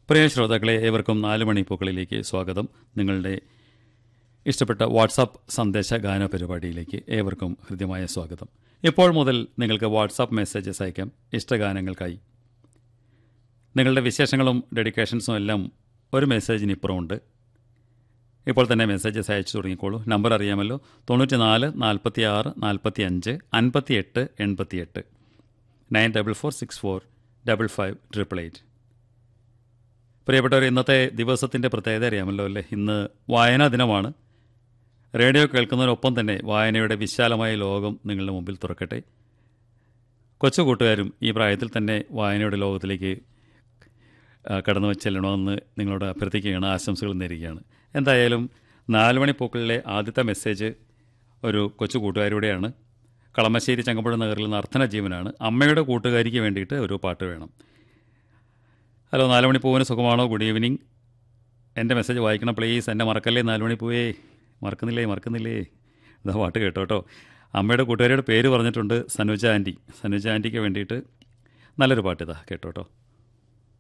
പ്രിയ ശ്രോതാക്കളെ ഏവർക്കും നാല് മണിപ്പൂക്കളിലേക്ക് സ്വാഗതം നിങ്ങളുടെ ഇഷ്ടപ്പെട്ട വാട്സാപ്പ് സന്ദേശ ഗാന പരിപാടിയിലേക്ക് ഏവർക്കും ഹൃദ്യമായ സ്വാഗതം ഇപ്പോൾ മുതൽ നിങ്ങൾക്ക് വാട്സാപ്പ് മെസ്സേജസ് അയക്കാം ഇഷ്ടഗാനങ്ങൾക്കായി നിങ്ങളുടെ വിശേഷങ്ങളും ഡെഡിക്കേഷൻസും എല്ലാം ഒരു മെസ്സേജിന് ഇപ്പുറമുണ്ട് ഇപ്പോൾ തന്നെ മെസ്സേജസ് അയച്ചു തുടങ്ങിക്കോളൂ നമ്പർ അറിയാമല്ലോ തൊണ്ണൂറ്റി നാല് നാൽപ്പത്തി ആറ് നാൽപ്പത്തി അഞ്ച് അൻപത്തി എട്ട് എൺപത്തി എട്ട് nine double four six four double five triple eight പ്രിയപ്പെട്ടവർ ഇന്നത്തെ ദിവസത്തിൻ്റെ പ്രത്യേകത അറിയാമല്ലോ അല്ലേ ഇന്ന് വായനാ ദിനമാണ് റേഡിയോ കേൾക്കുന്നതിനൊപ്പം തന്നെ വായനയുടെ വിശാലമായ ലോകം നിങ്ങളുടെ മുമ്പിൽ തുറക്കട്ടെ കൊച്ചു കൂട്ടുകാരും ഈ പ്രായത്തിൽ തന്നെ വായനയുടെ ലോകത്തിലേക്ക് ആ, കടന്നു ചെല്ലണമെന്ന് നിങ്ങളോട് അഭ്യർത്ഥിക്കുകയാണ് ആശംസകൾ നേരുകയാണ് എന്തായാലും നാല് മണി പൂക്കളിലെ ആദ്യത്തെ മെസ്സേജ് ഒരു കൊച്ചു കൂട്ടുകാരിയുടെയാണ് കളമശ്ശേരി ചങ്ങമ്പുഴ നഗറിൽ നിന്ന് അർത്ഥന ജീവനാണ് അമ്മയുടെ കൂട്ടുകാരിക്ക് വേണ്ടിയിട്ട് ഒരു പാട്ട് വേണം ഹലോ നാല് മണി പൂവിന് സുഖമാണോ ഗുഡ് ഈവനിങ് എൻ്റെ മെസ്സേജ് വായിക്കണം പ്ലീസ് എന്നെ മറക്കല്ലേ നാല് മണി പൂവേ മറക്കുന്നില്ലേ മറക്കുന്നില്ലേ ഇതാ പാട്ട് കേട്ടോ കേട്ടോ അമ്മയുടെ കൂട്ടുകാരിയുടെ പേര് പറഞ്ഞിട്ടുണ്ട് സനുജ ആൻറ്റി സനുജ ആൻറ്റിക്ക് വേണ്ടിയിട്ട് നല്ലൊരു പാട്ട് ഇതാ കേട്ടോ കേട്ടോ